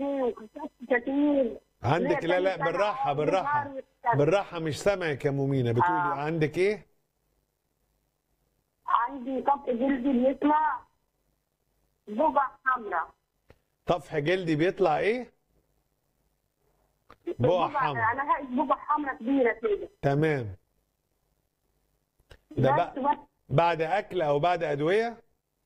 وكتبت كتير عندك لا لا ليه بالراحه تاني بالراحه سنة عمري بالراحه مش سامعك يا مؤمنه بتقولي آه. عندك ايه عندي طبق جلدي بيطلع بقع حمراء طفح جلدي بيطلع ايه بقع حمراء انا هاي بقع حمراء كبيره كده تمام ده بس بقى بس بعد اكل او بعد ادويه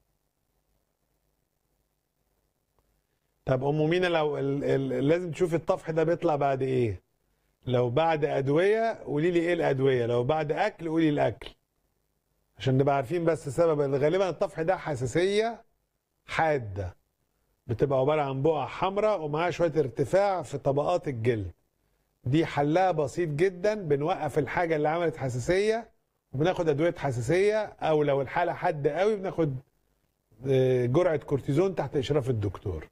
طب ام مينا لو ال ال لازم تشوفي الطفح ده بيطلع بعد ايه لو بعد ادويه قولي لي ايه الادويه لو بعد اكل قولي الاكل عشان نبقى عارفين بس سبب غالبا الطفح ده حساسيه حاده بتبقى عباره عن بقع حمراء ومعاها شويه ارتفاع في طبقات الجلد دي حلها بسيط جدا بنوقف الحاجه اللي عملت حساسيه وبناخد ادويه حساسيه او لو الحاله حد قوي بناخد آه، جرعه كورتيزون تحت اشراف الدكتور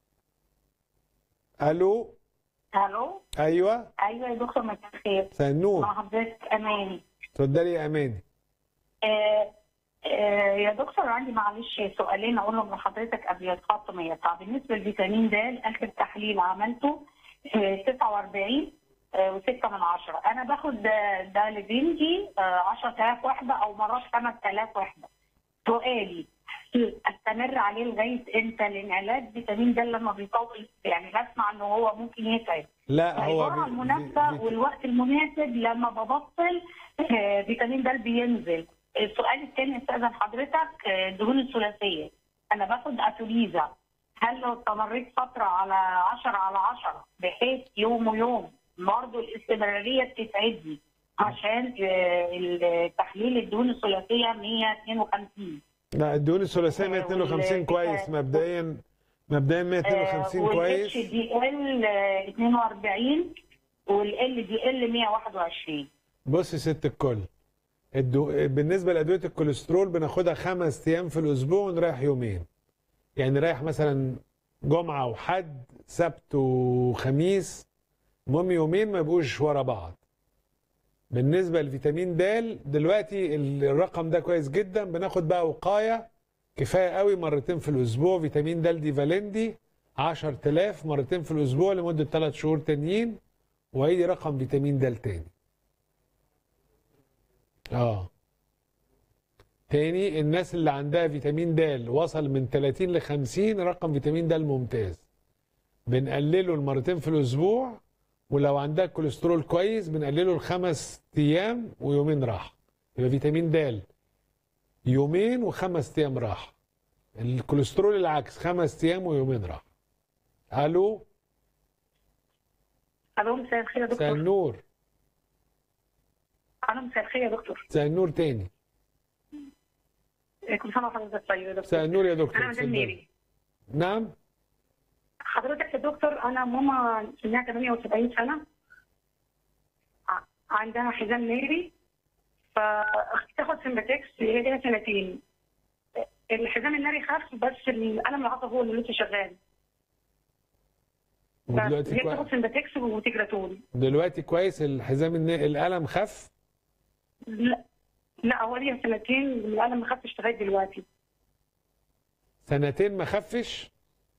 الو الو ايوه ايوه يا دكتور مساء الخير مساء النور مع حضرتك اماني اتفضلي يا اماني آه آه يا دكتور عندي معلش سؤالين اقولهم لحضرتك قبل الخط ما يقطع بالنسبه لفيتامين د اخر تحليل عملته آه 49 آه و6 من 10 انا باخد ده, ده لبنتي آه 10000 وحده او مرات 5000 وحده سؤالي استمر عليه لغايه امتى لان علاج فيتامين د لما بيطول يعني بسمع ان هو ممكن يتعب لا هو الجرعه بي- المناسبه بي- بي- والوقت المناسب لما ببطل آه، فيتامين د بينزل السؤال الثاني استاذن حضرتك آه، الدهون الثلاثيه انا باخد اتوليزا هل لو استمريت فتره على 10 على 10 بحيث يوم ويوم برضه الاستمراريه بتسعدني عشان آه، التحليل الدهون الثلاثيه 152 لا الدهون الثلاثيه آه، 152 وال- كويس مبدئيا مبدئيا 152 كويس والاتش دي ال 42 والال دي ال 121 بص يا ست الكل الدو... بالنسبه لادويه الكوليسترول بناخدها خمس ايام في الاسبوع ونريح يومين يعني نريح مثلا جمعه وحد سبت وخميس المهم يومين ما يبقوش ورا بعض بالنسبه لفيتامين د دلوقتي الرقم ده كويس جدا بناخد بقى وقايه كفايه قوي مرتين في الاسبوع فيتامين د دي فالندي 10000 مرتين في الاسبوع لمده 3 شهور تانيين وهيجي رقم فيتامين د تاني اه تاني الناس اللي عندها فيتامين د وصل من 30 ل 50 رقم فيتامين د ممتاز بنقلله المرتين في الاسبوع ولو عندها كوليسترول كويس بنقلله لخمس ايام ويومين راحه يبقى فيتامين د يومين وخمس ايام راحه الكوليسترول العكس خمس ايام ويومين راحه الو الو مساء الخير يا مساء دكتور النور الو مساء الخير يا دكتور مساء النور تاني إيه، كل سنه وحضرتك طيب يا مساء دكتور النور يا دكتور انا مدام اتفضلي. ميري نعم حضرتك يا دكتور انا ماما سنها 78 سنه ع- عندها حزام ناري فبتاخد سمباتكس هي ليها سنتين الحزام الناري خف بس الالم العصب هو اللي لسه شغال ودلوقتي هي كويس بتاخد سمباتكس وتجراتول دلوقتي كويس الحزام الن- الالم خف لا لا هو ليها سنتين الالم ما خفش لغايه دلوقتي سنتين ما خفش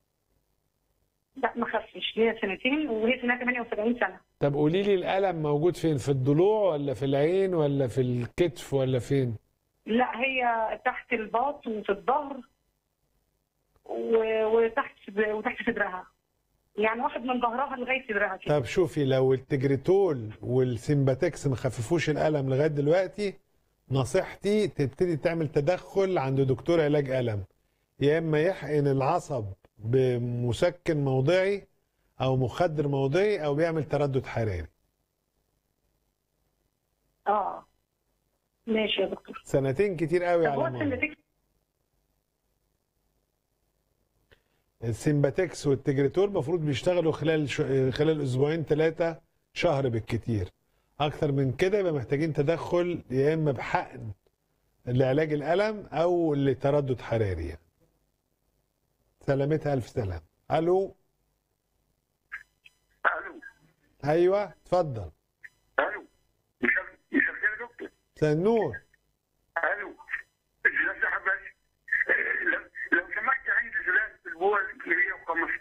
لا ما خفش ليها سنتين وهي سنها 78 سنه طب قولي لي الالم موجود فين في الضلوع ولا في العين ولا في الكتف ولا فين لا هي تحت الباط وفي الظهر و- وتحت وتحت صدرها يعني واخد من ظهرها لغايه صدرها كده طب شوفي لو التجريتول والسيمباتكس ما خففوش الالم لغايه دلوقتي نصيحتي تبتدي تعمل تدخل عند دكتور علاج الم يا اما يحقن العصب بمسكن موضعي او مخدر موضعي او بيعمل تردد حراري اه ماشي يا دكتور سنتين كتير قوي طب هو على ماما السندفيكس السيمباتكس والتجريتول المفروض بيشتغلوا خلال ش... خلال اسبوعين ثلاثه شهر بالكتير اكتر من كده يبقى محتاجين تدخل يا اما بحقن لعلاج الالم او لتردد حراري يعني. سلامتها الف سلام الو الو ايوه اتفضل الو مش مش الخير يا دكتور مساء النور الو ازاي حضرتك لو لو سمحت عندي زلال في البول 115